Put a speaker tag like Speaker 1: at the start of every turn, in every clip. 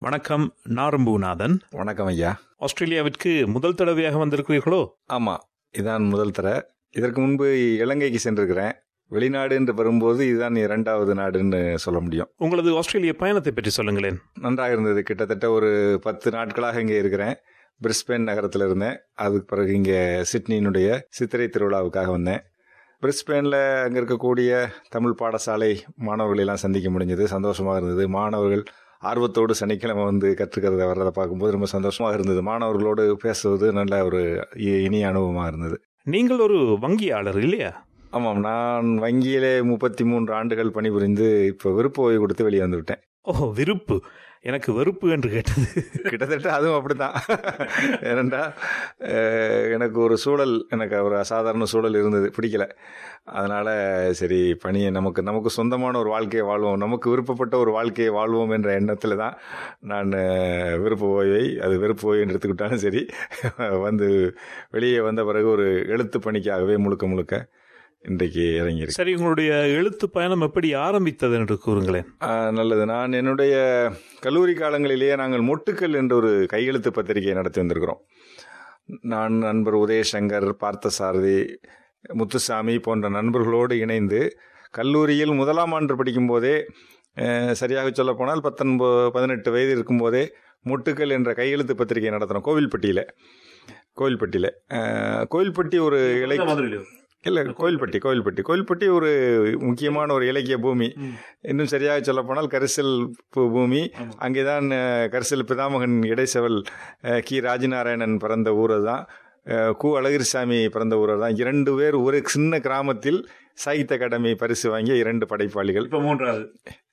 Speaker 1: வணக்கம் நாரம்பூநாதன்
Speaker 2: வணக்கம் ஐயா
Speaker 1: ஆஸ்திரேலியாவிற்கு முதல் தடவையாக வந்திருக்கிறீர்களோ
Speaker 2: ஆமாம் இதான் முதல் தர இதற்கு முன்பு இலங்கைக்கு சென்றிருக்கிறேன் வெளிநாடு என்று வரும்போது இதுதான் இரண்டாவது நாடுன்னு சொல்ல முடியும்
Speaker 1: உங்களது ஆஸ்திரேலிய பயணத்தை பற்றி சொல்லுங்களேன்
Speaker 2: நன்றாக இருந்தது கிட்டத்தட்ட ஒரு பத்து நாட்களாக இங்கே இருக்கிறேன் பிரிஸ்பேன் நகரத்தில் இருந்தேன் அதுக்கு பிறகு இங்கே சிட்னியினுடைய சித்திரை திருவிழாவுக்காக வந்தேன் பிரிஸ்பேனில் அங்கே இருக்கக்கூடிய தமிழ் பாடசாலை மாணவர்களை எல்லாம் சந்திக்க முடிஞ்சது சந்தோஷமாக இருந்தது மாணவர்கள் ஆர்வத்தோடு சனிக்கிழமை வந்து கற்றுக்கிறத வர்றதை பார்க்கும்போது ரொம்ப சந்தோஷமாக இருந்தது மாணவர்களோடு பேசுவது நல்ல ஒரு இ- இனிய அனுபவமாக இருந்தது
Speaker 1: நீங்கள் ஒரு வங்கியாளர் இல்லையா
Speaker 2: ஆமாம் நான் வங்கியிலே முப்பத்தி மூன்று ஆண்டுகள் பணிபுரிந்து இப்போ விருப்ப ஓய்வு கொடுத்து வெளியே வந்து விட்டேன்
Speaker 1: ஓ விருப்பு எனக்கு வெறுப்பு என்று கேட்டது
Speaker 2: கிட்டத்தட்ட அதுவும் அப்படிதான் ஏனென்றா அஹ், எனக்கு ஒரு சூழல் எனக்கு ஒரு அசாதாரண சூழல் இருந்தது பிடிக்கல அதனால சரி பணியை நமக்கு நமக்கு சொந்தமான ஒரு வாழ்க்கையை வாழ்வோம் நமக்கு விருப்பப்பட்ட ஒரு வாழ்க்கையை வாழ்வோம் என்ற எண்ணத்தில் தான் நான் அஹ், விருப்ப ஓய்வை அது வெறுப்பு ஓய்வு என்று எடுத்துக்கிட்டாலும் சரி வந்து வெளியே வந்த பிறகு ஒரு எழுத்து பணிக்காகவே முழுக்க முழுக்க இன்றைக்கு இறங்கியிருக்கேன்
Speaker 1: சரி உங்களுடைய எழுத்து பயணம் எப்படி ஆரம்பித்தது என்று கூறுங்களேன்
Speaker 2: ஆ, நல்லது நான் என்னுடைய கல்லூரி காலங்களிலேயே நாங்கள் மொட்டுக்கள் என்ற ஒரு கையெழுத்து பத்திரிகையை நடத்தி வந்திருக்கிறோம் நான் நண்பர் உதயசங்கர் பார்த்தசாரதி முத்துசாமி போன்ற நண்பர்களோடு இணைந்து கல்லூரியில் முதலாம் ஆண்டு படிக்கும்போதே அஹ், சரியாக சொல்லப்போனால் பத்தொன்பது பதினெட்டு வயது இருக்கும்போதே மொட்டுக்கள் என்ற கையெழுத்து பத்திரிகையை நடத்தினோம் கோவில்பட்டியில் கோவில்பட்டியில் அஹ், கோவில்பட்டி ஒரு இலை இல்லை கோயில்பட்டி கோயில்பட்டி கோயில்பட்டி ஒரு முக்கியமான ஒரு இலக்கிய பூமி இன்னும் சரியாக சொல்லப்போனால் கரிசல் பூ- பூமி அங்கேதான் அஹ், கரிசல் பிதாமகன் இடைச்செவல் அஹ், கி ராஜநாராயணன் பிறந்த ஊர் தான் கு அழகிரிசாமி பிறந்த ஊர் தான் இரண்டு பேர் ஒரு சின்ன கிராமத்தில் சாகித்ய அகாடமி பரிசு வாங்கிய இரண்டு படைப்பாளிகள்
Speaker 1: இப்போ மூன்றாவது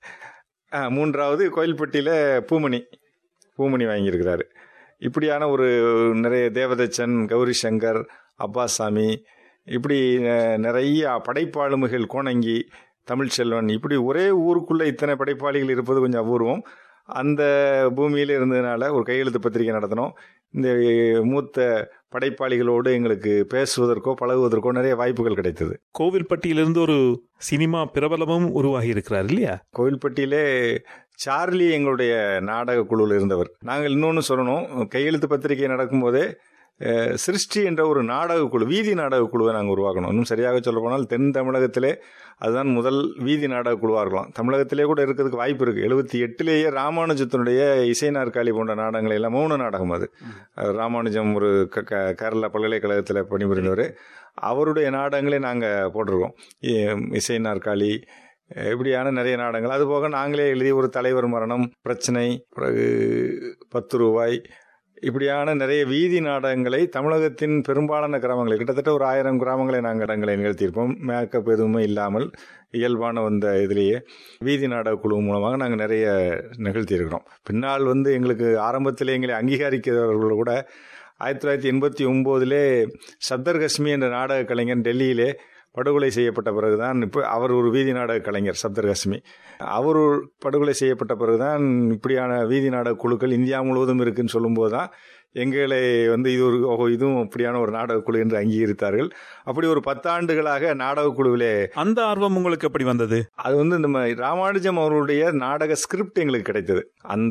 Speaker 2: அஹ், மூன்றாவது கோயில்பட்டியில் பூமணி பூமணி வாங்கியிருக்கிறாரு இப்படியான ஒரு நிறைய தேவதச்சன் கௌரி சங்கர் அப்பாசாமி இப்படி அஹ், நிறைய படைப்பாளுமைகள் கோணங்கி தமிழ்ச்செல்வன் இப்படி ஒரே ஊருக்குள்ளே இத்தனை படைப்பாளிகள் இருப்பது கொஞ்சம் அபூர்வம் அந்த பூமியில் இருந்ததுனால ஒரு கையெழுத்து பத்திரிகை நடத்தினோம் இந்த மூத்த படைப்பாளிகளோடு எங்களுக்கு பேசுவதற்கோ பழகுவதற்கோ நிறைய வாய்ப்புகள் கிடைத்தது
Speaker 1: கோவில்பட்டியிலிருந்து ஒரு சினிமா பிரபலமும் உருவாகி இருக்கிறார் இல்லையா
Speaker 2: கோவில்பட்டியிலே சார்லி எங்களுடைய நாடக குழுவில் இருந்தவர் நாங்கள் இன்னொன்று சொல்லணும் கையெழுத்து பத்திரிகை நடக்கும்போதே அஹ், சிருஷ்டி என்ற ஒரு நாடக குழு வீதி நாடக குழுவை நாங்கள் உருவாக்கணும் இன்னும் சரியாக சொல்ல போனால் தென் தமிழகத்திலே அதுதான் முதல் வீதி நாடக குழுவாக இருக்கலாம் தமிழகத்திலே கூட இருக்கிறதுக்கு வாய்ப்பு இருக்குது எழுபத்தி எட்டுலேயே ராமானுஜத்தினுடைய இசை நாற்காலி போன்ற நாடகங்கள் எல்லாம் மௌன நாடகம் அது அஹ், ராமானுஜம் ஒரு க- க- கேரளா பல்கலைக்கழகத்தில் பணிபுரிந்தவர் அவருடைய நாடகங்களே நாங்கள் போட்டிருக்கோம் இ- இசை நாற்காலி அஹ் இப்படியான நிறைய நாடகங்கள் அதுபோக நாங்களே எழுதி ஒரு தலைவர் மரணம் பிரச்சனை பிறகு பத்து ரூபாய் இப்படியான நிறைய வீதி நாடகங்களை தமிழகத்தின் பெரும்பாலான கிராமங்களில் கிட்டத்தட்ட ஒரு ஆயிரம் கிராமங்களை நாங்கள் இடங்களை நிகழ்த்தியிருப்போம் மேக்கப் எதுவுமே இல்லாமல் இயல்பான வந்த இதிலேயே வீதி நாடக குழு மூலமாக நாங்கள் நிறைய நிகழ்த்தியிருக்கிறோம் பின்னால் வந்து எங்களுக்கு ஆரம்பத்திலே எங்களை அங்கீகரிக்கிறவர்கள் கூட ஆயிரத்தி தொள்ளாயிரத்தி எண்பத்தி ஒம்போதிலே சப்தர் கஷ்மி என்ற நாடக கலைஞர் டெல்லியிலே படுகொலை செய்யப்பட்ட பிறகுதான் இப்போ அவர் ஒரு வீதி நாடக கலைஞர் சப்தர் கஷ்மி அவர் ஒரு படுகொலை செய்யப்பட்ட பிறகுதான் இப்படியான வீதி நாடக குழுக்கள் இந்தியா முழுவதும் இருக்குன்னு சொல்லும்போது தான் எங்களை வந்து இது ஒரு ஓஹோ இதுவும் இப்படியான ஒரு நாடக குழு என்று அங்கீகரித்தார்கள் அப்படி ஒரு பத்தாண்டுகளாக நாடக குழுவிலே
Speaker 1: அந்த ஆர்வம் உங்களுக்கு எப்படி வந்தது
Speaker 2: அது வந்து நம்ம ராமானுஜம் அவருடைய நாடக ஸ்கிரிப்ட் எங்களுக்கு கிடைத்தது அந்த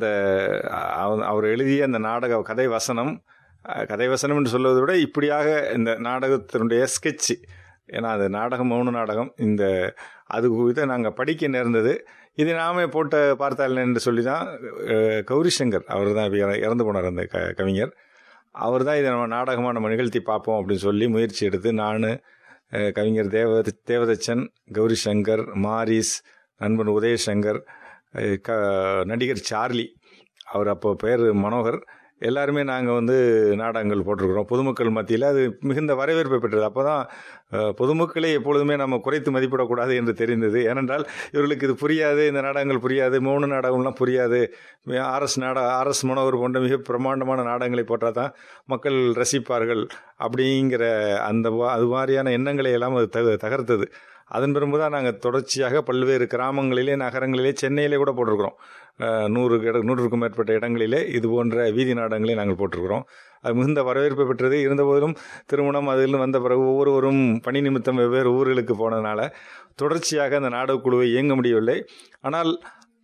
Speaker 2: அவ- அவர் எழுதிய அந்த நாடக கதை வசனம் அஹ், கதை வசனம் என்று சொல்வதை விட இப்படியாக இந்த நாடகத்தினுடைய ஸ்கெட்ச் ஏன்னா அது நாடகம் மௌன நாடகம் இந்த அது இதை நாங்கள் படிக்க நேர்ந்தது இது நாமே போட்ட பார்த்தால் என்று சொல்லி தான் அஹ், கௌரி சங்கர் அவர் தான் இறந்து போனார் அந்த க கவிஞர் அவர் தான் இதை நம்ம நாடகமாக நம்ம நிகழ்த்தி பார்ப்போம் அப்படின்னு சொல்லி முயற்சி எடுத்து நான் அஹ், கவிஞர் தேவ தேவதச்சன் கௌரி சங்கர் மாரிஸ் நண்பன் உதயசங்கர் அஹ், க நடிகர் சார்லி அவர் அப்போ பேர் மனோகர் எல்லாருமே நாங்கள் வந்து நாடகங்கள் போட்டிருக்கிறோம் பொதுமக்கள் மத்தியில் அது மிகுந்த வரவேற்பை பெற்றது அப்போ தான் பொதுமக்களை எப்பொழுதுமே நம்ம குறைத்து மதிப்பிடக்கூடாது என்று தெரிந்தது ஏனென்றால் இவர்களுக்கு இது புரியாது இந்த நாடகங்கள் புரியாது மௌன நாடகம்லாம் புரியாது ஆர்எஸ் நாடக ஆர்எஸ் மனோகர் போன்ற மிக பிரமாண்டமான நாடகங்களை போட்டால் தான் மக்கள் ரசிப்பார்கள் அப்படிங்கிற அந்த வா- அது மாதிரியான எண்ணங்களை எல்லாம் அது தக தகர்த்தது அதன் பிறகு தான் நாங்கள் தொடர்ச்சியாக பல்வேறு கிராமங்களிலே நகரங்களிலே சென்னையிலே கூட போட்டிருக்கிறோம் அஹ், நூறு இட நூற்றுக்கும் மேற்பட்ட இடங்களிலே இது போன்ற வீதி நாடகங்களை நாங்கள் போட்டிருக்கிறோம் அது மிகுந்த வரவேற்பு பெற்றது இருந்தபோதிலும் திருமணம் அதில் வந்த பிறகு ஒவ்வொருவரும் பணி நிமித்தம் வெவ்வேறு ஊர்களுக்கு போனதுனால தொடர்ச்சியாக அந்த நாடகக் குழுவை இயங்க முடியவில்லை ஆனால்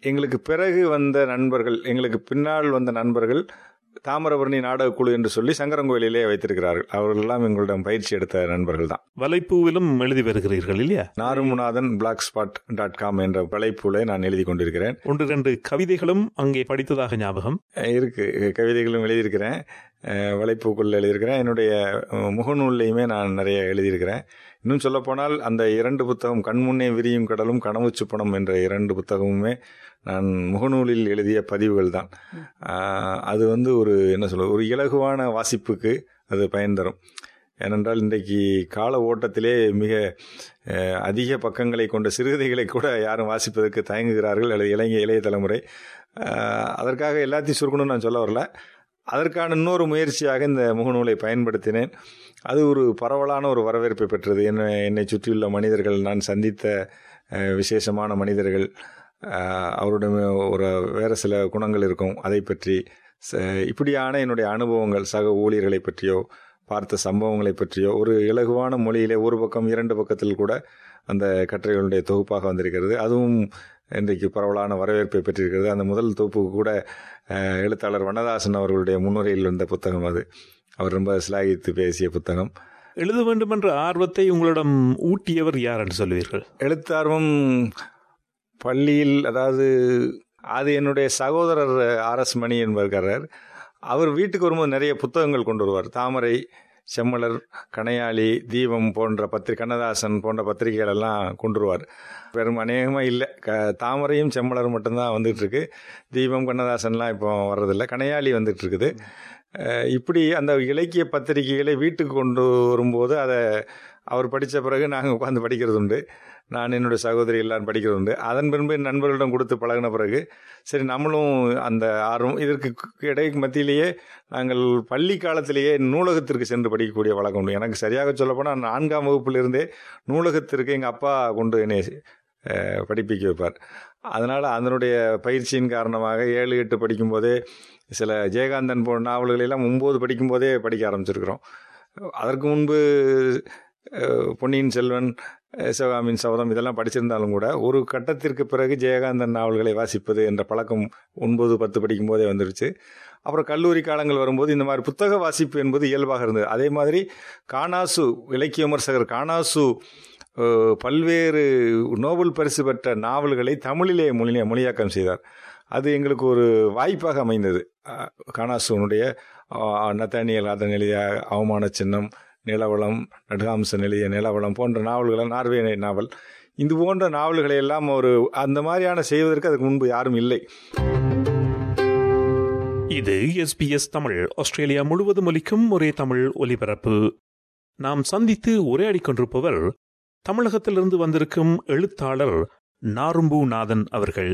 Speaker 2: எங்களுக்கு பிறகு வந்த நண்பர்கள் எங்களுக்கு பின்னால் வந்த நண்பர்கள் தாமிரபரணி நாடகக்குழு என்று சொல்லி சங்கரங்கோயிலே வைத்திருக்கிறார்கள் அவர்கள் எல்லாம் எங்களிடம் பயிற்சி எடுத்த நண்பர்கள் தான்
Speaker 1: வலைப்பூவிலும் எழுதி வருகிறீர்கள் இல்லையா
Speaker 2: Narumunathan blog spot dot com என்ற வலைப்பூலை நான் எழுதி கொண்டிருக்கிறேன்
Speaker 1: ஒன்று ரெண்டு கவிதைகளும் அங்கே படித்ததாக ஞாபகம்
Speaker 2: இருக்கு கவிதைகளும் எழுதியிருக்கிறேன் அஹ் வலைப்பூக்குள்ள எழுதியிருக்கிறேன் என்னுடைய அஹ், முகநூல்லையுமே நான் நிறைய எழுதியிருக்கிறேன் இன்னும் சொல்லப்போனால் அந்த இரண்டு புத்தகம் கண்முன்னே விரியும் கடலும் கனவு சுப்பனம் என்ற இரண்டு புத்தகமுமே நான் முகநூலில் எழுதிய பதிவுகள் தான் அஹ், அது வந்து ஒரு என்ன சொல்றது ஒரு இலகுவான வாசிப்புக்கு அது பயன் தரும் ஏனென்றால் இன்றைக்கு கால ஓட்டத்திலே மிக அஹ், அதிக பக்கங்களை கொண்ட சிறுகதைகளை கூட யாரும் வாசிப்பதற்கு தயங்குகிறார்கள் அல்லது இளைஞ இளைய தலைமுறை அஹ், அதற்காக எல்லாத்தையும் சுருக்கணும்னு நான் சொல்ல வரல அதற்கான இன்னொரு முயற்சியாக இந்த முகநூலை பயன்படுத்தினேன் அது ஒரு பரவலான ஒரு வரவேற்பை பெற்றது என்னை என்னை சுற்றியுள்ள மனிதர்கள் நான் சந்தித்த அஹ், விசேஷமான மனிதர்கள் அஹ், அவருடைய ஒரு வேறு சில குணங்கள் இருக்கும் அதை பற்றி ச- இப்படியான என்னுடைய அனுபவங்கள் சக ஊழியர்களை பற்றியோ பார்த்த சம்பவங்களை பற்றியோ ஒரு இலகுவான மொழியிலே ஒரு பக்கம் இரண்டு பக்கத்தில் கூட அந்த கட்டுரைகளுடைய தொகுப்பாக வந்திருக்கிறது அதுவும் இன்றைக்கு பரவலான வரவேற்பை பெற்றிருக்கிறது அந்த முதல் தொகுப்புக்கு கூட அஹ், எழுத்தாளர் வண்ணதாசன் அவர்களுடைய முன்னுரையில் வந்த புத்தகம் அது அவர் ரொம்ப சிலாகித்து பேசிய புத்தகம்
Speaker 1: எழுத வேண்டும் என்ற ஆர்வத்தை உங்களிடம் ஊட்டியவர் யார் என்று சொல்வீர்கள்
Speaker 2: எழுத்தார்வம் பள்ளியில் அதாவது அது என்னுடைய சகோதரர் ஆர் எஸ் மணி என்பவர் அவர் வீட்டுக்கு வரும்போது நிறைய புத்தகங்கள் கொண்டு வருவார் தாமரை செம்மலர் கணையாளி தீபம் போன்ற பத்திரி கண்ணதாசன் போன்ற பத்திரிகைகள் எல்லாம் கொண்டு வருவார் வெறும் அநேகமாக இல்லை க தாமரையும் செம்மலரும் மட்டும்தான் வந்துட்டு இருக்கு தீபம் கண்ணதாசன்லாம் இப்போ வர்றதில்லை கணையாளி வந்துட்டு இருக்குது அஹ் இப்படி அந்த இலக்கிய பத்திரிகைகளை வீட்டுக்கு கொண்டு வரும்போது அதை அவர் படித்த பிறகு நாங்கள் உட்காந்து படிக்கிறது உண்டு நான் என்னுடைய சகோதரி எல்லாரும் படிக்கிறது உண்டு அதன் பின்பு என் நண்பர்களிடம் கொடுத்து பழகின பிறகு சரி நம்மளும் அந்த ஆர்வம் இதற்கு இடை மத்தியிலேயே நாங்கள் பள்ளி காலத்திலேயே நூலகத்திற்கு சென்று படிக்கக்கூடிய வழக்கம் உண்டு எனக்கு சரியாக சொல்லப்போனால் நான்காம் வகுப்பிலிருந்தே நூலகத்திற்கு எங்கள் அப்பா கொண்டு என்னை அஹ், படிப்பிக்க வைப்பார் அதனால் அதனுடைய பயிற்சியின் காரணமாக ஏழு எட்டு படிக்கும்போதே சில ஜெயகாந்தன் போன்ற நாவல்களை எல்லாம் ஒம்பது படிக்கும்போதே படிக்க ஆரம்பிச்சிருக்கிறோம் அதற்கு முன்பு அஹ், பொன்னியின் செல்வன் அஹ், சிவகாமியின் சபதம் இதெல்லாம் படிச்சிருந்தாலும் கூட ஒரு கட்டத்திற்கு பிறகு ஜெயகாந்தன் நாவல்களை வாசிப்பது என்ற பழக்கம் ஒன்பது பத்து படிக்கும் போதே வந்துருச்சு அப்புறம் கல்லூரி காலங்கள் வரும்போது இந்த மாதிரி புத்தக வாசிப்பு என்பது இயல்பாக இருந்தது அதே மாதிரி காணாசு இலக்கிய விமர்சகர் காணாசு அஹ், பல்வேறு நோபல் பரிசு பெற்ற நாவல்களை தமிழிலே மொழி மொழியாக்கம் செய்தார் அது எங்களுக்கு ஒரு வாய்ப்பாக அமைந்தது அஹ், காணாசுனுடைய அஹ், நத்தானியல் அதன் எழுதிய அவமான சின்னம் நிலவளம் நடுகாம்சன் எழுதிய நிலவளம் போன்ற நாவல்களை நார்வே நாவல் இது போன்ற நாவல்களை எல்லாம் ஒரு அந்த மாதிரியான செய்வதற்கு அதுக்கு முன்பு யாரும் இல்லை
Speaker 1: இது எஸ்பிஎஸ் தமிழ் ஆஸ்திரேலியா முழுவதும் ஒலிக்கும் ஒரே தமிழ் ஒலிபரப்பு நாம் சந்தித்து உரையாடிக் கொண்டிருப்பவர் தமிழகத்திலிருந்து வந்திருக்கும் எழுத்தாளர் நாரும்பு நாதன் அவர்கள்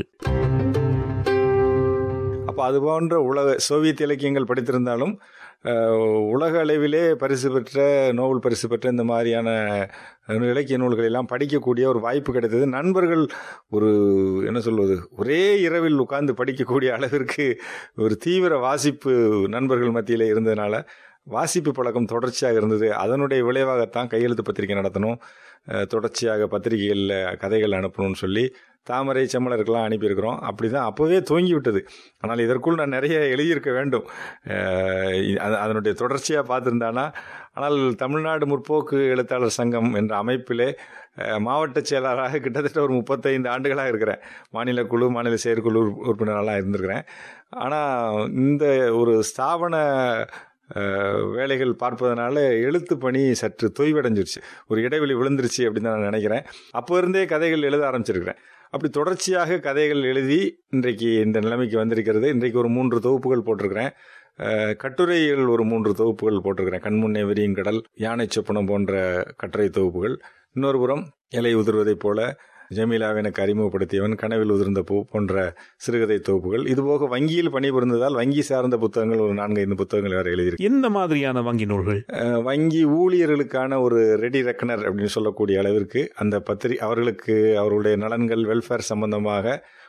Speaker 2: அப்போ அது போன்ற உலக சோவியத் இலக்கியங்கள் படித்திருந்தாலும் அஹ், உலக அளவிலே பரிசு பெற்ற நோபல் பரிசு பெற்ற இந்த மாதிரியான அஹ், இலக்கிய நூல்களை எல்லாம் படிக்கக்கூடிய ஒரு வாய்ப்பு கிடைத்தது நண்பர்கள் ஒரு என்ன சொல்வது ஒரே இரவில் உட்கார்ந்து படிக்கக்கூடிய அளவிற்கு ஒரு தீவிர வாசிப்பு நண்பர்கள் மத்தியிலே இருந்ததுனால வாசிப்பு பழக்கம் தொடர்ச்சியாக இருந்தது அதனுடைய விளைவாகத்தான் கையெழுத்து பத்திரிகை நடத்தணும் அஹ், தொடர்ச்சியாக பத்திரிகைகளில் கதைகள் அனுப்பணும்னு சொல்லி தாமரை செம்மலருக்கெல்லாம் அனுப்பியிருக்கிறோம் அப்படி தான் அப்போவே துவங்கி விட்டது ஆனால் இதற்குள் நான் நிறைய எழுதியிருக்க வேண்டும் அஹ் அது- அதனுடைய தொடர்ச்சியாக பார்த்துருந்தானா ஆனால் தமிழ்நாடு முற்போக்கு எழுத்தாளர் சங்கம் என்ற அமைப்பிலே அஹ், மாவட்ட செயலாளராக கிட்டத்தட்ட ஒரு முப்பத்தைந்து ஆண்டுகளாக இருக்கிறேன் மாநில குழு மாநில செயற்குழு உறுப்- உறுப்பினரெல்லாம் இருந்திருக்கிறேன் ஆனால் இந்த ஒரு ஸ்தாபன அஹ், வேலைகள் பார்ப்பதனால எழுத்து பணி சற்று தொய்வடைஞ்சிருச்சு ஒரு இடைவெளி விழுந்துருச்சு அப்படின்னு தான் நான் நினைக்கிறேன் அப்போ இருந்தே கதைகள் எழுத ஆரம்பிச்சிருக்கிறேன் அப்படி தொடர்ச்சியாக கதைகள் எழுதி இன்றைக்கு இந்த நிலைமைக்கு வந்திருக்கிறது இன்றைக்கு ஒரு மூன்று தொகுப்புகள் போட்டிருக்கிறேன் அஹ், கட்டுரைகள் ஒரு மூன்று தொகுப்புகள் போட்டிருக்கிறேன் கண்முன்னே விரியும் கடல் யானை சொப்பனம் போன்ற கட்டுரை தொகுப்புகள் இன்னொரு புறம் இலை உதிர்வதைப் போல ஜமீலாவை எனக்கு அறிமுகப்படுத்தியவன் கனவில் உதிர்ந்த பூ போன்ற சிறுகதை தொகுப்புகள் இதுபோக வங்கியில் பணிபுரிந்ததால் வங்கி சார்ந்த புத்தகங்கள் ஒரு நான்கு ஐந்து புத்தகங்கள் வேறு எழுதியிருக்கேன்
Speaker 1: எந்த மாதிரியான வங்கி நூல்கள்
Speaker 2: அஹ் வங்கி ஊழியர்களுக்கான ஒரு ரெடி ரெக்கனர் அப்படின்னு சொல்லக்கூடிய அளவிற்கு அந்த பத்திரி அவர்களுக்கு அவர்களுடைய நலன்கள் வெல்ஃபேர் சம்பந்தமாக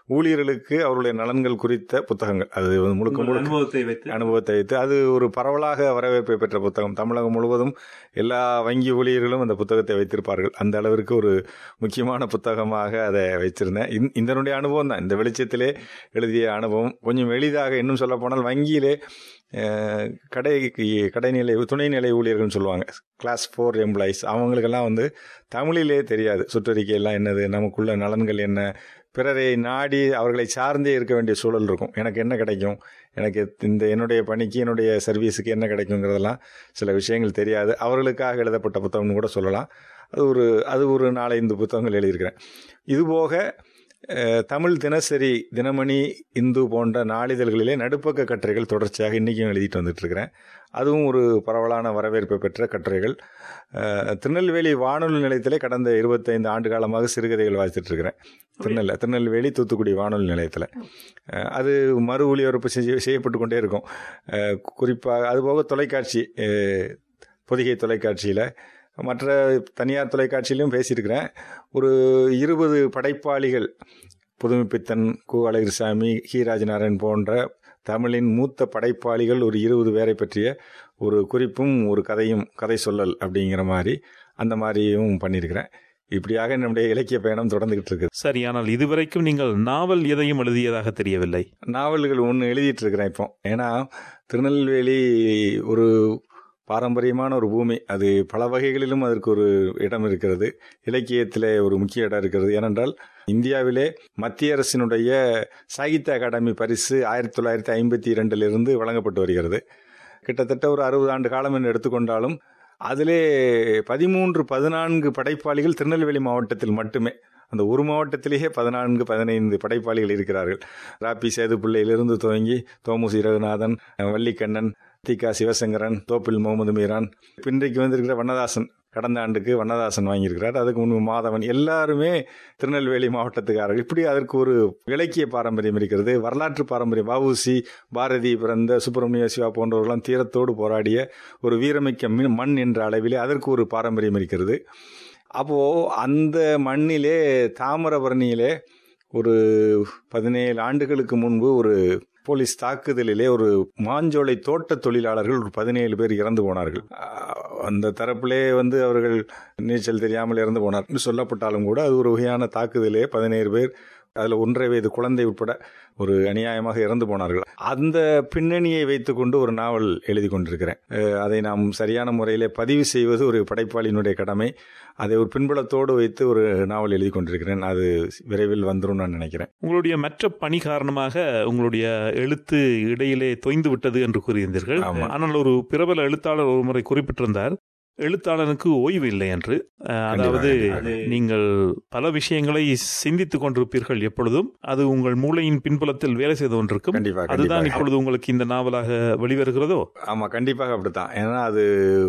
Speaker 2: ஊழியர்களுக்கு அவருடைய நலன்கள் குறித்த புத்தகங்கள் அது வந்து முழுக்க முழுக்க
Speaker 1: அனுபவத்தை வைத்து
Speaker 2: அனுபவத்தை வைத்து அது ஒரு பரவலாக வரவேற்பை பெற்ற புத்தகம் தமிழகம் முழுவதும் எல்லா வங்கி ஊழியர்களும் அந்த புத்தகத்தை வைத்திருப்பார்கள் அந்த அளவிற்கு ஒரு முக்கியமான புத்தகமாக அதை வச்சிருந்தேன் இந்த- இதனுடைய அனுபவம் தான் இந்த வெளிச்சத்திலே எழுதிய அனுபவம் கொஞ்சம் எளிதாக இன்னும் சொல்ல போனால் வங்கியிலே அஹ், கடை கடைநிலை துணைநிலை ஊழியர்கள்னு சொல்லுவாங்க கிளாஸ் ஃபோர் எம்ப்ளாயிஸ் அவங்களுக்கெல்லாம் வந்து தமிழிலே தெரியாது சுற்றறிக்கை எல்லாம் என்னது நமக்குள்ள நலன்கள் என்ன பிறரை நாடி அவர்களை சார்ந்தே இருக்க வேண்டிய சூழல் இருக்கும் எனக்கு என்ன கிடைக்கும் எனக்கு இந்த என்னுடைய பணிக்கு என்னுடைய சர்வீஸுக்கு என்ன கிடைக்குங்கிறதெல்லாம் சில விஷயங்கள் தெரியாது அவர்களுக்காக எழுதப்பட்ட புத்தகம்னு கூட சொல்லலாம் அது ஒரு அது ஒரு நாலஞ்சு புத்தகங்கள் எழுதியிருக்கிறேன் இதுபோக அஹ், தமிழ் தினசரி தினமணி இந்து போன்ற நாளிதழ்களிலே நடுப்பக்க கட்டுரைகள் தொடர்ச்சியாக இன்றைக்கும் எழுதிட்டு வந்துட்டு இருக்கிறேன் அதுவும் ஒரு பரவலான வரவேற்பை பெற்ற கட்டுரைகள் அஹ், திருநெல்வேலி வானொலி நிலையத்திலே கடந்த இருபத்தைந்து ஆண்டு காலமாக சிறுகதைகள் வாசித்துட்டு இருக்கிறேன் திருநெல்ல திருநெல்வேலி தூத்துக்குடி வானொலி நிலையத்தில் அஹ், அது மறு ஒளிபரப்பு செஞ்சு செய்யப்பட்டு கொண்டே இருக்கும் அஹ், குறிப்பாக அதுபோக தொலைக்காட்சி அஹ், பொதிகை தொலைக்காட்சியில் மற்ற தனியார் தொலைக்காட்சியிலும் பேசியிருக்கிறேன் ஒரு இருபது படைப்பாளிகள் புதுமைப்பித்தன் கு அழகிரிசாமி ஹீராஜ் நாராயண் போன்ற தமிழின் மூத்த படைப்பாளிகள் ஒரு இருபது பேரை பற்றிய ஒரு குறிப்பும் ஒரு கதையும் கதை சொல்லல் அப்படிங்கிற மாதிரி அந்த மாதிரியும் பண்ணியிருக்கிறேன் இப்படியாக நம்முடைய இலக்கிய பயணம் தொடர்ந்துகிட்டு இருக்குது
Speaker 1: சரி ஆனால் இதுவரைக்கும் நீங்கள் நாவல் எதையும் எழுதியதாக தெரியவில்லை
Speaker 2: நாவல்கள் ஒன்று எழுதிட்டு இருக்கிறேன் இப்போ ஏன்னா திருநெல்வேலி ஒரு பாரம்பரியமான ஒரு பூமி அது பல வகைகளிலும் அதற்கு ஒரு இடம் இருக்கிறது இலக்கியத்திலே ஒரு முக்கிய இடம் இருக்கிறது ஏனென்றால் இந்தியாவிலே மத்திய அரசினுடைய சாகித்ய அகாடமி பரிசு ஆயிரத்தி தொள்ளாயிரத்தி ஐம்பத்தி இரண்டிலிருந்து வழங்கப்பட்டு வருகிறது கிட்டத்தட்ட ஒரு அறுபது ஆண்டு காலம் என்று எடுத்துக்கொண்டாலும் அதிலே பதிமூன்று பதினான்கு படைப்பாளிகள் திருநெல்வேலி மாவட்டத்தில் மட்டுமே அந்த ஒரு மாவட்டத்திலேயே பதினான்கு பதினைந்து படைப்பாளிகள் இருக்கிறார்கள் ராப்பி சேதுப்பிள்ளையிலிருந்து துவங்கி தோமுசி ரகுநாதன் வள்ளிக்கண்ணன் திகா சிவசங்கரன் தோப்பில் முகமது மீரான் இன்றைக்கு வந்திருக்கிற வண்ணதாசன் கடந்த ஆண்டுக்கு வண்ணதாசன் வாங்கியிருக்கிறார் அதுக்கு முன்பு மாதவன் எல்லாருமே திருநெல்வேலி மாவட்டத்துக்காரர்கள் இப்படி அதற்கு ஒரு இலக்கிய பாரம்பரியம் இருக்கிறது வரலாற்று பாரம்பரியம் வஉசி பாரதி பிறந்த சுப்பிரமணிய சிவா போன்றவர்களாம் தீரத்தோடு போராடிய ஒரு வீரமிக்க மின் மண் என்ற அளவிலே அதற்கு ஒரு பாரம்பரியம் இருக்கிறது அப்போ அந்த மண்ணிலே தாமிரபரணியிலே ஒரு பதினேழு ஆண்டுகளுக்கு முன்பு ஒரு போலீஸ் தாக்குதலிலே ஒரு மாஞ்சோலை தோட்ட தொழிலாளர்கள் ஒரு பதினேழு பேர் இறந்து போனார்கள் அஹ் அந்த தரப்பிலே வந்து அவர்கள் நீச்சல் தெரியாமல் இறந்து போனார் என்று சொல்லப்பட்டாலும் கூட அது ஒரு வகையான தாக்குதலே பதினேழு பேர் அதில் ஒன்றரை வயது குழந்தை உட்பட ஒரு அநியாயமாக இறந்து போனார்கள் அந்த பின்னணியை வைத்துக்கொண்டு ஒரு நாவல் எழுதி கொண்டிருக்கிறேன் அஹ் அதை நாம் சரியான முறையிலே பதிவு செய்வது ஒரு படைப்பாளியினுடைய கடமை அதை ஒரு பின்புலத்தோடு வைத்து ஒரு நாவல் எழுதி கொண்டிருக்கிறேன் அது விரைவில் வந்துடும் நான் நினைக்கிறேன்
Speaker 1: உங்களுடைய மற்ற பணி காரணமாக உங்களுடைய எழுத்து இடையிலே தொய்ந்து விட்டது என்று கூறியிருந்தீர்கள்
Speaker 2: ஆமா.
Speaker 1: ஆனால் ஒரு பிரபல எழுத்தாளர் ஒரு முறை குறிப்பிட்டிருந்தார் எழுத்தாளனுக்கு ஓய்வு இல்லை என்று அஹ், அதாவது
Speaker 2: கண்டிப்பா.
Speaker 1: நீங்கள் பல விஷயங்களை சிந்தித்துக் கொண்டிருப்பீர்கள் எப்பொழுதும் அது உங்கள் மூளையின் பின்புலத்தில் வேலை செய்து கொண்டிருக்கும்
Speaker 2: கண்டிப்பா
Speaker 1: அதுதான்
Speaker 2: கண்டிப்பாக
Speaker 1: இப்பொழுது உங்களுக்கு இந்த நாவலாக வெளிவருகிறதோ
Speaker 2: ஆமா கண்டிப்பாக அப்படித்தான் ஏன்னா அது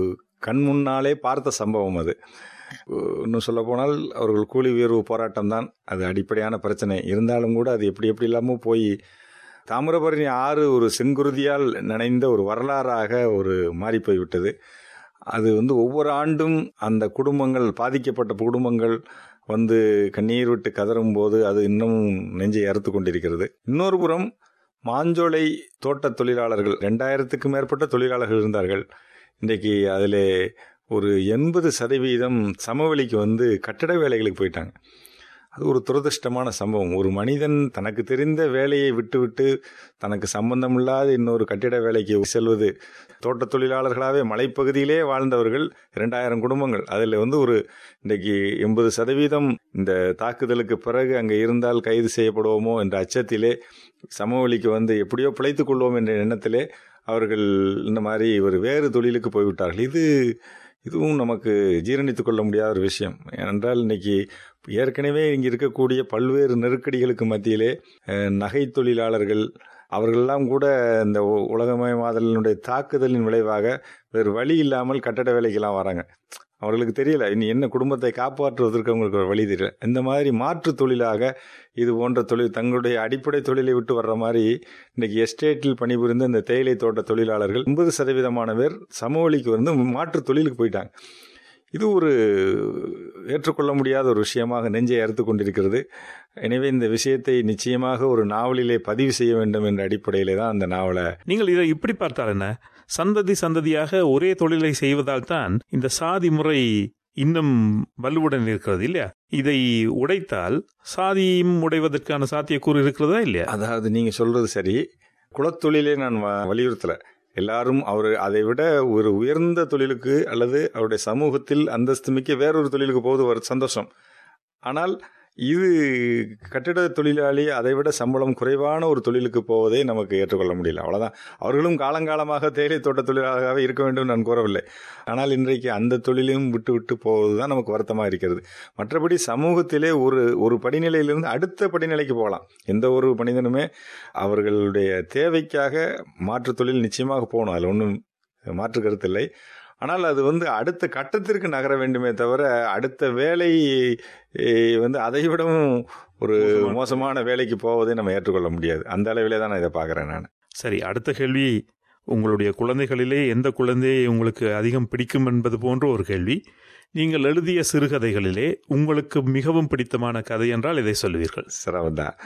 Speaker 2: கண் முன்னாலே பார்த்த சம்பவம் அது இன்னும் சொல்ல போனால் அவர்கள் கூலி உயர்வு போராட்டம் தான் அது அடிப்படையான பிரச்சனை இருந்தாலும் கூட அது எப்படி எப்படி இல்லாமல் போய் தாமிரபரணி ஆறு ஒரு செங்குருதியால் நினைந்த ஒரு வரலாறாக ஒரு மாறி போய்விட்டது அது வந்து ஒவ்வொரு ஆண்டும் அந்த குடும்பங்கள் பாதிக்கப்பட்ட குடும்பங்கள் வந்து கண்ணீர் விட்டு கதறும் போது அது இன்னும் நெஞ்சை அறுத்து கொண்டிருக்கிறது இன்னொரு புறம் மாஞ்சோலை தோட்ட தொழிலாளர்கள் ரெண்டாயிரத்துக்கு மேற்பட்ட தொழிலாளர்கள் இருந்தார்கள் இன்றைக்கு அதில் ஒரு எண்பது சதவீதம் சமவெளிக்கு வந்து கட்டட வேலைகளுக்கு போயிட்டாங்க அது ஒரு துரதிருஷ்டமான சம்பவம் ஒரு மனிதன் தனக்கு தெரிந்த வேலையை விட்டுவிட்டு தனக்கு சம்பந்தமில்லாத இன்னொரு கட்டிட வேலைக்கு செல்வது தோட்ட தொழிலாளர்களாகவே மலைப்பகுதியிலே வாழ்ந்தவர்கள் இரண்டாயிரம் குடும்பங்கள் அதில் வந்து ஒரு இன்றைக்கு எண்பது சதவீதம் இந்த தாக்குதலுக்கு பிறகு அங்கே இருந்தால் கைது செய்யப்படுவோமோ என்ற அச்சத்திலே சமவெளிக்கு வந்து எப்படியோ பிழைத்துக் கொள்வோம் என்ற எண்ணத்திலே அவர்கள் இந்த மாதிரி ஒரு வேறு தொழிலுக்கு போய்விட்டார்கள் இது இதுவும் நமக்கு ஜீரணித்துக் கொள்ள முடியாத ஒரு விஷயம் ஏனென்றால் இன்னைக்கு ஏற்கனவே இங்கே இருக்கக்கூடிய பல்வேறு நெருக்கடிகளுக்கு மத்தியிலே அஹ், நகை தொழிலாளர்கள் அவர்களெல்லாம் கூட இந்த உ- உலகமயமாதலினுடைய தாக்குதலின் விளைவாக வேறு வழி இல்லாமல் கட்டட வேலைக்கெல்லாம் வராங்க அவர்களுக்கு தெரியல இனி என்ன குடும்பத்தை காப்பாற்றுவதற்கு அவங்களுக்கு ஒரு வழி தெரியல இந்த மாதிரி மாற்று தொழிலாக இது போன்ற தொழில் தங்களுடைய அடிப்படை தொழிலை விட்டு வர்ற மாதிரி இன்னைக்கு எஸ்டேட்டில் பணிபுரிந்த இந்த தேயிலை தோட்ட தொழிலாளர்கள் எண்பது சதவீதமான பேர் சமவெளிக்கு வந்து மாற்று தொழிலுக்கு போயிட்டாங்க இது ஒரு ஏற்றுக்கொள்ள முடியாத ஒரு விஷயமாக நெஞ்சை அறுத்து கொண்டிருக்கிறது எனவே இந்த விஷயத்தை நிச்சயமாக ஒரு நாவலிலே பதிவு செய்ய வேண்டும் என்ற அடிப்படையிலே தான் அந்த நாவலை
Speaker 1: நீங்கள் இதை இப்படி பார்த்தால் என்ன சந்ததி சந்ததியாக ஒரே தொழிலை செய்வதால் தான் இந்த சாதி முறை இன்னும் வலுவுடன் இருக்கிறது இல்லையா இதை உடைத்தால் சாதியும் உடைவதற்கான சாத்தியக்கூறு இருக்கிறதா இல்லையா
Speaker 2: அதாவது நீங்க சொல்றது சரி குலத்தொழிலே நான் வ- வலியுறுத்தல எல்லாரும் அவர் அதை விட ஒரு உயர்ந்த தொழிலுக்கு அல்லது அவருடைய சமூகத்தில் அந்தஸ்து மிக்க வேறொரு தொழிலுக்கு போவது ஒரு சந்தோஷம் ஆனால் இது கட்டிட தொழிலாளி அதை விட சம்பளம் குறைவான ஒரு தொழிலுக்கு போவதை நமக்கு ஏற்றுக்கொள்ள முடியல அவ்வளவுதான் அவர்களும் காலங்காலமாக தேயிலை தோட்ட தொழிலாளராகவே இருக்க வேண்டும் நான் கூறவில்லை ஆனால் இன்றைக்கு அந்த தொழிலையும் விட்டு விட்டு போவதுதான் நமக்கு வருத்தமாக இருக்கிறது மற்றபடி சமூகத்திலே ஒரு ஒரு படிநிலையிலிருந்து அடுத்த படிநிலைக்கு போகலாம் எந்த ஒரு மனிதனுமே அவர்களுடைய தேவைக்காக மாற்றுத் தொழில் நிச்சயமாக போகணும் அதில் ஒன்றும் மாற்று கருத்தில்லை ஆனால் அது வந்து அடுத்த கட்டத்திற்கு நகர வேண்டுமே தவிர அடுத்த வேலை eh, வந்து அதை விடவும் ஒரு
Speaker 1: மோசமான-
Speaker 2: மோசமான வேலைக்கு போவதை நம்ம ஏற்றுக்கொள்ள முடியாது அந்த அளவிலே தான் நான் இதை பார்க்குறேன் நான்
Speaker 1: சரி அடுத்த கேள்வி உங்களுடைய குழந்தைகளிலே எந்த குழந்தையை உங்களுக்கு அதிகம் பிடிக்கும் என்பது போன்ற ஒரு கேள்வி நீங்கள் எழுதிய சிறுகதைகளிலே உங்களுக்கு மிகவும் பிடித்தமான கதை என்றால் இதை சொல்லுவீர்கள்
Speaker 2: சிரமம் தான்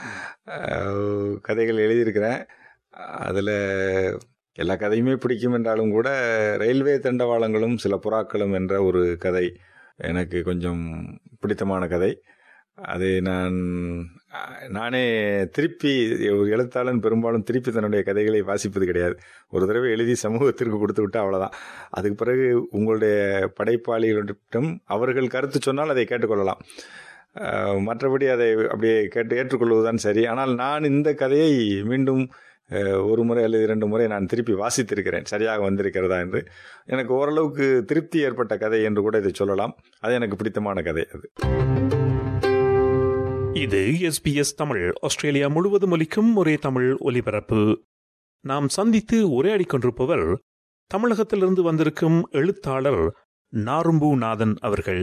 Speaker 2: கதைகள் எழுதியிருக்கிறேன் அதில் எல்லா கதையுமே பிடிக்கும் என்றாலும் கூட ரயில்வே தண்டவாளங்களும் சில புறாக்களும் என்ற ஒரு கதை எனக்கு கொஞ்சம் பிடித்தமான கதை அதை நான் அஹ், நானே திருப்பி ஒரு எழுத்தாளன் பெரும்பாலும் திருப்பி தன்னுடைய கதைகளை வாசிப்பது கிடையாது ஒரு தடவை எழுதி சமூகத்திற்கு கொடுத்து விட்டா அவ்வளோதான் அதுக்கு பிறகு உங்களுடைய படைப்பாளிகளிடம் அவர்கள் கருத்து சொன்னால் அதை கேட்டுக்கொள்ளலாம் அஹ், மற்றபடி அதை அப்படியே கேட்டு ஏற்றுக்கொள்வதுதான் சரி ஆனால் நான் இந்த கதையை மீண்டும் அஹ், ஒரு முறை அல்லது இரண்டு முறை நான் திருப்பி வாசித்திருக்கிறேன் சரியாக வந்திருக்கிறதா என்று எனக்கு ஓரளவுக்கு திருப்தி ஏற்பட்ட கதை என்று கூட இதை சொல்லலாம் அது எனக்கு பிடித்தமான கதை அது
Speaker 1: இது எஸ்பிஎஸ் தமிழ் ஆஸ்திரேலியா முழுவதும் ஒலிக்கும் ஒரே தமிழ் ஒலிபரப்பு நாம் சந்தித்து உரையாடிக் கொண்டிருப்பவர் தமிழகத்திலிருந்து வந்திருக்கும் எழுத்தாளர் நாரும்பு நாதன் அவர்கள்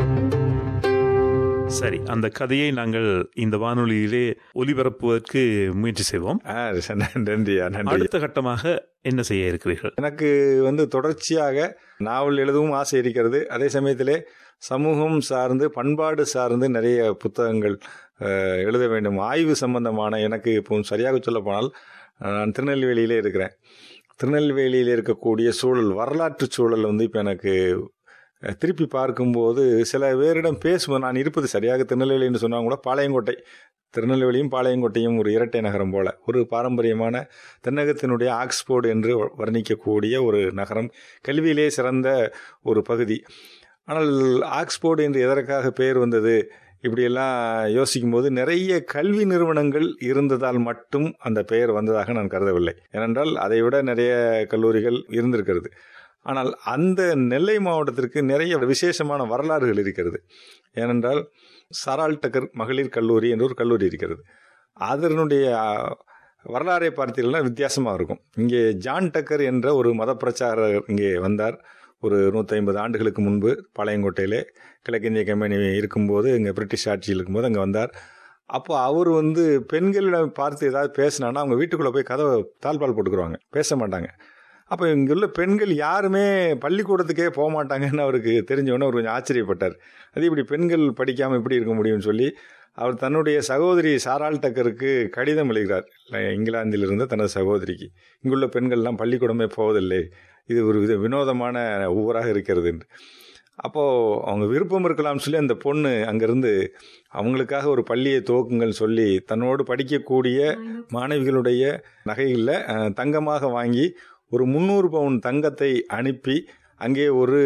Speaker 1: சரி அந்த கதையை நாங்கள் இந்த வானொலியிலே ஒலிபரப்புவதற்கு முயற்சி செய்வோம்
Speaker 2: ஆ, நன்றியா நன்றி
Speaker 1: அடுத்த கட்டமாக என்ன செய்ய இருக்கிறீர்கள்
Speaker 2: எனக்கு வந்து தொடர்ச்சியாக நாவல் எழுதவும் ஆசை இருக்கிறது அதே சமயத்திலே சமூகம் சார்ந்து பண்பாடு சார்ந்து நிறைய புத்தகங்கள் அஹ், எழுத வேண்டும் ஆய்வு சம்பந்தமான எனக்கு இப்போ சரியாக சொல்ல போனால் நான் திருநெல்வேலியிலே இருக்கிறேன் திருநெல்வேலியில் இருக்கக்கூடிய சூழல் வரலாற்று சூழல் வந்து இப்போ எனக்கு அஹ், திருப்பி பார்க்கும்போது சில பேரிடம் பேசும்போது நான் இருப்பது சரியாக திருநெல்வேலின்னு சொன்னாங்க கூட பாளையங்கோட்டை திருநெல்வேலியும் பாளையங்கோட்டையும் ஒரு இரட்டை நகரம் போல ஒரு பாரம்பரியமான தென்னகத்தினுடைய ஆக்ஸ்போர்டு என்று வர்ணிக்கக்கூடிய ஒரு நகரம் கல்வியிலே சிறந்த ஒரு பகுதி ஆனால் ஆக்ஸ்போர்டு என்று எதற்காக பெயர் வந்தது இப்படியெல்லாம் யோசிக்கும் போது நிறைய கல்வி நிறுவனங்கள் இருந்ததால் மட்டும் அந்த பெயர் வந்ததாக நான் கருதவில்லை ஏனென்றால் அதை விட நிறைய கல்லூரிகள் இருந்திருக்கிறது ஆனால் அந்த நெல்லை மாவட்டத்திற்கு நிறைய விசேஷமான வரலாறுகள் இருக்கிறது ஏனென்றால் சரால் டக்கர் மகளிர் கல்லூரி என்று ஒரு கல்லூரி இருக்கிறது அதனுடைய அஹ், வரலாறை பார்த்தீங்கன்னா வித்தியாசமாக இருக்கும் இங்கே ஜான் டக்கர் என்ற ஒரு மத பிரச்சாரர் இங்கே வந்தார் ஒரு நூற்றி ஐம்பது ஆண்டுகளுக்கு முன்பு பாளையங்கோட்டையிலே கிழக்கிந்திய கம்பெனி இருக்கும்போது இங்கே பிரிட்டிஷ் ஆட்சியில் இருக்கும்போது அங்கே வந்தார் அப்போ அவர் வந்து பெண்களிடம் பார்த்து ஏதாவது பேசினான்னா அவங்க வீட்டுக்குள்ளே போய் கதவை தாழ்பால் போட்டுக்குருவாங்க பேச மாட்டாங்க அப்போ இங்கே உள்ள பெண்கள் யாருமே பள்ளிக்கூடத்துக்கே போக மாட்டாங்கன்னு அவருக்கு தெரிஞ்சவொன்னே அவர் கொஞ்சம் ஆச்சரியப்பட்டார் அது இப்படி பெண்கள் படிக்காமல் எப்படி இருக்க முடியும்னு சொல்லி அவர் தன்னுடைய சகோதரி சாரால் டக்கருக்கு கடிதம் எழுதுகிறார் இங்கிலாந்தில் இருந்த தனது சகோதரிக்கு இங்குள்ள பெண்கள்லாம் பள்ளிக்கூடமே போவதில்லை இது ஒரு வித வினோதமான ஊராக இருக்கிறது என்று அப்போது அவங்க விருப்பம் இருக்கலாம்னு சொல்லி அந்த பொண்ணு அங்கேருந்து அவங்களுக்காக ஒரு பள்ளியை துவக்குங்கள் சொல்லி தன்னோடு படிக்கக்கூடிய மாணவிகளுடைய நகைகளில் அஹ், தங்கமாக வாங்கி ஒரு முந்நூறு பவுன் தங்கத்தை அனுப்பி அங்கே ஒரு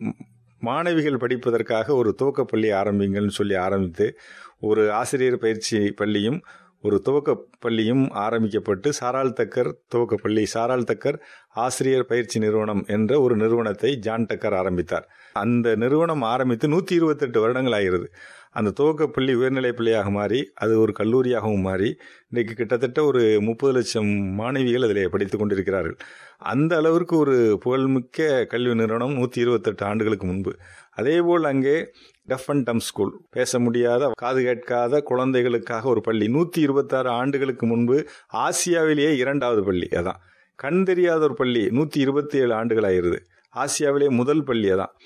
Speaker 2: மாணவிகள் படிப்பதற்காக ஒரு துவக்கப்பள்ளி ஆரம்பிங்கள்னு சொல்லி ஆரம்பித்து ஒரு ஆசிரியர் பயிற்சி பள்ளியும் ஒரு துவக்க பள்ளியும் ஆரம்பிக்கப்பட்டு சாரால் தக்கர் துவக்கப்பள்ளி சாரால் தக்கர் ஆசிரியர் பயிற்சி நிறுவனம் என்ற ஒரு நிறுவனத்தை ஜான் டக்கர் ஆரம்பித்தார் அந்த நிறுவனம் ஆரம்பித்து நூற்றி இருபத்தெட்டு வருடங்கள் ஆகிறது அந்த துவக்கப்பள்ளி உயர்நிலைப் பள்ளியாக மாறி அது ஒரு கல்லூரியாகவும் மாறி இன்றைக்கு கிட்டத்தட்ட ஒரு முப்பது லட்சம் மாணவிகள் அதில் படித்துக் கொண்டிருக்கிறார்கள் அந்த அளவிற்கு ஒரு புகழ்மிக்க கல்வி நிறுவனம் நூற்றி இருபத்தெட்டு ஆண்டுகளுக்கு முன்பு அதேபோல் அங்கே டஃப் அண்ட் டம் ஸ்கூல் பேச முடியாத காது கேட்காத குழந்தைகளுக்காக ஒரு பள்ளி நூற்றி இருபத்தாறு ஆண்டுகளுக்கு முன்பு ஆசியாவிலேயே இரண்டாவது பள்ளி அதான் கண் தெரியாத ஒரு பள்ளி நூற்றி இருபத்தி ஏழு ஆண்டுகள் ஆயிருது ஆசியாவிலே முதல் பள்ளி அதான்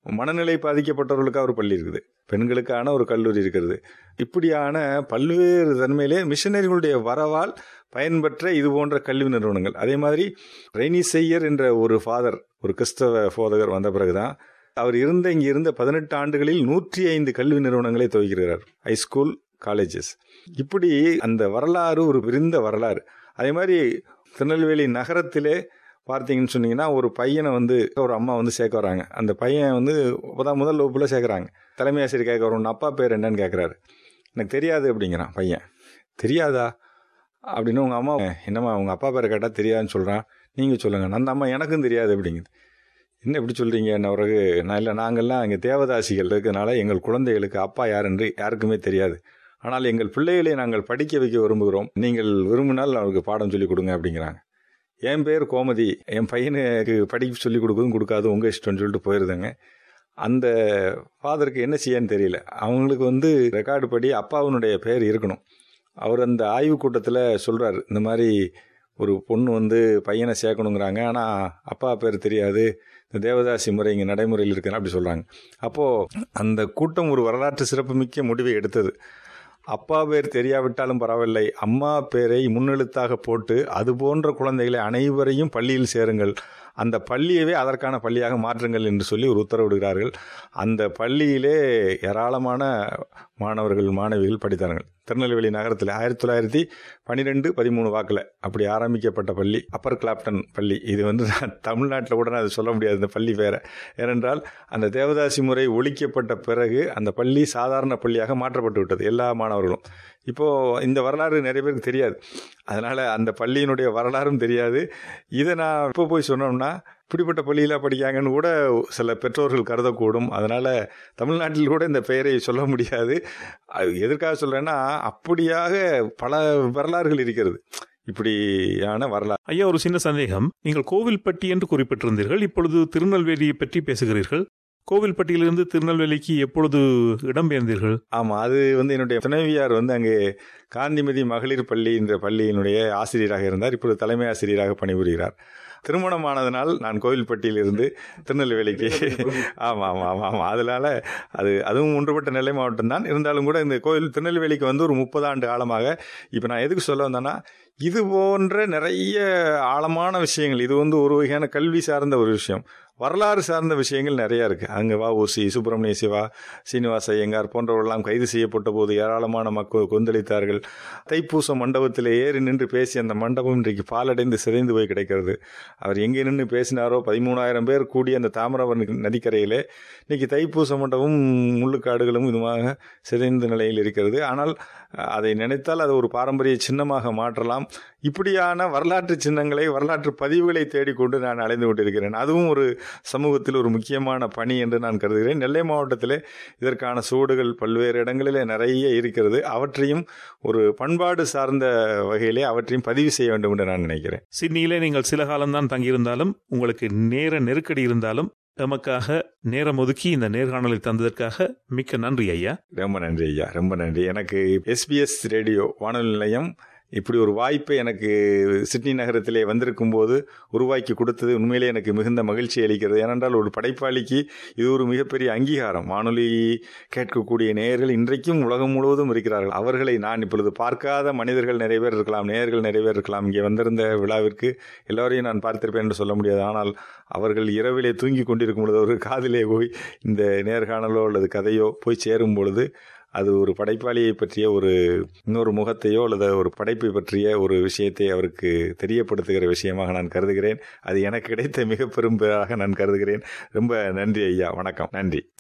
Speaker 2: மனநிலை பாதிக்கப்பட்டவர்களுக்காக ஒரு பள்ளி இருக்குது பெண்களுக்கான ஒரு கல்லூரி இருக்கிறது இப்படியான பல்வேறு தன்மையிலே மிஷனரிகளுடைய வரவால் பயன்பெற்ற இது போன்ற கல்வி நிறுவனங்கள் அதே மாதிரி ரெய்னி செய்யர் என்ற ஒரு ஃபாதர் ஒரு கிறிஸ்தவ போதகர் வந்த பிறகுதான் அவர் இருந்த இங்கே இருந்த பதினெட்டு ஆண்டுகளில் நூற்றி ஐந்து கல்வி நிறுவனங்களை துவக்கிறார் ஹைஸ்கூல் காலேஜஸ் இப்படி அந்த வரலாறு ஒரு விரிந்த வரலாறு அதே மாதிரி திருநெல்வேலி நகரத்திலே பார்த்தீங்கன்னு சொன்னீங்கன்னா ஒரு பையனை வந்து ஒரு அம்மா வந்து சேர்க்க வராங்க அந்த பையன் வந்து இப்போதான் முதல் வகுப்பில் சேர்க்குறாங்க தலைமை ஆசிரியர் கேட்க வரும் அப்பா பேர் என்னன்னு கேட்குறாரு எனக்கு தெரியாது அப்படிங்கிறான் பையன் தெரியாதா அப்படின்னு உங்கள் அம்மா என்னம்மா உங்கள் அப்பா பேரை கேட்டால் தெரியாதுன்னு சொல்கிறான் நீங்கள் சொல்லுங்கள் அந்த அம்மா எனக்கும் தெரியாது அப்படிங்குது என்ன எப்படி சொல்கிறீங்க என்ன பிறகு நான் இல்லை நாங்கள்லாம் இங்கே தேவதாசிகள் இருக்கிறதுனால எங்கள் குழந்தைகளுக்கு அப்பா யார் என்று யாருக்குமே தெரியாது ஆனால் எங்கள் பிள்ளைகளை நாங்கள் படிக்க வைக்க விரும்புகிறோம் நீங்கள் விரும்பினால் அவருக்கு பாடம் சொல்லிக் கொடுங்க அப்படிங்கிறாங்க என் பேர் கோமதி என் பையனுக்கு படிக்க சொல்லிக் கொடுக்குதும் கொடுக்காது உங்கள் இஷ்டம்னு சொல்லிட்டு போயிருந்தாங்க அந்த ஃபாதருக்கு என்ன செய்யன்னு தெரியல அவங்களுக்கு வந்து ரெக்கார்டு படி அப்பாவினுடைய பேர் இருக்கணும் அவர் அந்த ஆய்வு கூட்டத்தில் சொல்கிறார் இந்த மாதிரி ஒரு பொண்ணு வந்து பையனை சேர்க்கணுங்கிறாங்க ஆனால் அப்பா பேர் தெரியாது இந்த தேவதாசி முறை இங்கே நடைமுறையில் இருக்குன்னு அப்படி சொல்கிறாங்க அப்போது அந்த கூட்டம் ஒரு வரலாற்று சிறப்புமிக்க முடிவை எடுத்தது அப்பா பேர் தெரியாவிட்டாலும் பரவாயில்லை அம்மா பேரை முன்னெழுத்தாக போட்டு அது போன்ற குழந்தைகளை அனைவரையும் பள்ளியில் சேருங்கள் அந்த பள்ளியவே அதற்கான பள்ளியாக மாற்றுங்கள் என்று சொல்லி ஒரு உத்தரவிடுகிறார்கள் அந்த பள்ளியிலே ஏராளமான மாணவர்கள் மாணவிகள் படித்தார்கள் திருநெல்வேலி நகரத்தில் ஆயிரத்தி தொள்ளாயிரத்தி பன்னிரெண்டு பதிமூணு வாக்கில் அப்படி ஆரம்பிக்கப்பட்ட பள்ளி அப்பர் கிளாப்டன் பள்ளி இது வந்து நான் தமிழ்நாட்டில் கூட நான் சொல்ல முடியாது இந்த பள்ளி வேற ஏனென்றால் அந்த தேவதாசி முறை ஒழிக்கப்பட்ட பிறகு அந்த பள்ளி சாதாரண பள்ளியாக மாற்றப்பட்டு விட்டது எல்லா மாணவர்களும் இப்போது இந்த வரலாறு நிறைய பேருக்கு தெரியாது அதனால் அந்த பள்ளியினுடைய வரலாறும் தெரியாது இதை நான் இப்போ போய் சொன்னோம்னா இப்படிப்பட்ட பள்ளியில் படிக்காங்கன்னு கூட சில பெற்றோர்கள் கருதக்கூடும் அதனால் தமிழ்நாட்டில் கூட இந்த பெயரை சொல்ல முடியாது அது எதற்காக சொல்கிறேன்னா அப்படியாக பல வரலாறுகள் இருக்கிறது இப்படியான வரலாறு
Speaker 1: ஐயா ஒரு சின்ன சந்தேகம் நீங்கள் கோவில்பட்டி என்று குறிப்பிட்டிருந்தீர்கள் இப்பொழுது திருநெல்வேலியை பற்றி பேசுகிறீர்கள் கோவில்பட்டியிலிருந்து திருநெல்வேலிக்கு எப்பொழுது இடம்பெயர்ந்தீர்கள்
Speaker 2: ஆமாம் அது வந்து என்னுடைய துணைவியார் வந்து அங்கே காந்திமதி மகளிர் பள்ளி என்ற பள்ளியினுடைய ஆசிரியராக இருந்தார் இப்பொழுது தலைமை ஆசிரியராக பணிபுரிகிறார் திருமணமானதனால் நான் கோவில்பட்டியிலிருந்து திருநெல்வேலிக்கு ஆமாம் ஆமாம் ஆமாம் ஆமாம் அதனால அது அதுவும் ஒன்றுபட்ட நெல்லை மாவட்டம் தான் இருந்தாலும் கூட இந்த கோவில் திருநெல்வேலிக்கு வந்து ஒரு முப்பது ஆண்டு காலமாக இப்போ நான் எதுக்கு சொல்ல வந்தேன்னா இது போன்ற நிறைய ஆழமான விஷயங்கள் இது வந்து ஒரு வகையான கல்வி சார்ந்த ஒரு விஷயம் வரலாறு சார்ந்த விஷயங்கள் நிறையா இருக்குது அங்கே வா ஓசி சுப்பிரமணிய சிவா சீனிவாச ஐயங்கார் போன்றவர்களெல்லாம் கைது செய்யப்பட்ட போது ஏராளமான மக்கள் கொந்தளித்தார்கள் தைப்பூச மண்டபத்தில் ஏறி நின்று பேசி அந்த மண்டபம் இன்றைக்கு பாலடைந்து சிதைந்து போய் கிடைக்கிறது அவர் எங்கே நின்று பேசினாரோ பதிமூணாயிரம் பேர் கூடி அந்த தாமிரபரணி நதிக்கரையிலே இன்னைக்கு தைப்பூச மண்டபம் முள்ளுக்காடுகளும் இதுவாக சிதைந்த நிலையில் இருக்கிறது ஆனால் அதை நினைத்தால் அது ஒரு பாரம்பரிய சின்னமாக மாற்றலாம் இப்படியான வரலாற்று சின்னங்களை வரலாற்று பதிவுகளை தேடிக்கொண்டு நான் அலைந்து கொண்டிருக்கிறேன் அதுவும் ஒரு சமூகத்தில் ஒரு முக்கியமான பணி என்று நான் கருதுகிறேன் நெல்லை மாவட்டத்திலே இதற்கான சூடுகள் பல்வேறு இடங்களிலே நிறைய இருக்கிறது அவற்றையும் ஒரு பண்பாடு சார்ந்த வகையிலே அவற்றையும் பதிவு செய்ய வேண்டும் என்று நான் நினைக்கிறேன்
Speaker 1: சிட்னியிலே நீங்கள் சில காலம்தான் தங்கியிருந்தாலும் உங்களுக்கு நேர நெருக்கடி இருந்தாலும் எமக்காக நேரம் ஒதுக்கி இந்த நேர்காணலை தந்ததற்காக மிக்க நன்றி ஐயா
Speaker 2: ரொம்ப நன்றி ஐயா ரொம்ப நன்றி எனக்கு எஸ்பிஎஸ் ரேடியோ வானொலி நிலையம் இப்படி ஒரு வாய்ப்பை எனக்கு சிட்னி நகரத்திலே வந்திருக்கும் போது உருவாக்கி கொடுத்தது உண்மையிலே எனக்கு மிகுந்த மகிழ்ச்சி அளிக்கிறது ஏனென்றால் ஒரு படைப்பாளிக்கு இது ஒரு மிகப்பெரிய அங்கீகாரம் வானொலி கேட்கக்கூடிய நேயர்கள் இன்றைக்கும் உலகம் முழுவதும் இருக்கிறார்கள் அவர்களை நான் இப்பொழுது பார்க்காத மனிதர்கள் நிறைய பேர் இருக்கலாம் நேயர்கள் நிறைய பேர் இருக்கலாம் இங்கே வந்திருந்த விழாவிற்கு எல்லோரையும் நான் பார்த்திருப்பேன் என்று சொல்ல முடியாது ஆனால் அவர்கள் இரவிலே தூங்கி கொண்டிருக்கும் பொழுது ஒரு காதிலே போய் இந்த நேர்காணலோ அல்லது கதையோ போய் சேரும் பொழுது அது ஒரு படைப்பாளியை பற்றிய ஒரு இன்னொரு முகத்தையோ அல்லது ஒரு படைப்பை பற்றிய ஒரு விஷயத்தை அவருக்கு தெரியப்படுத்துகிற விஷயமாக நான் கருதுகிறேன் அது எனக்கு கிடைத்த மிக பெரும் பேராக நான் கருதுகிறேன் ரொம்ப நன்றி ஐயா வணக்கம் நன்றி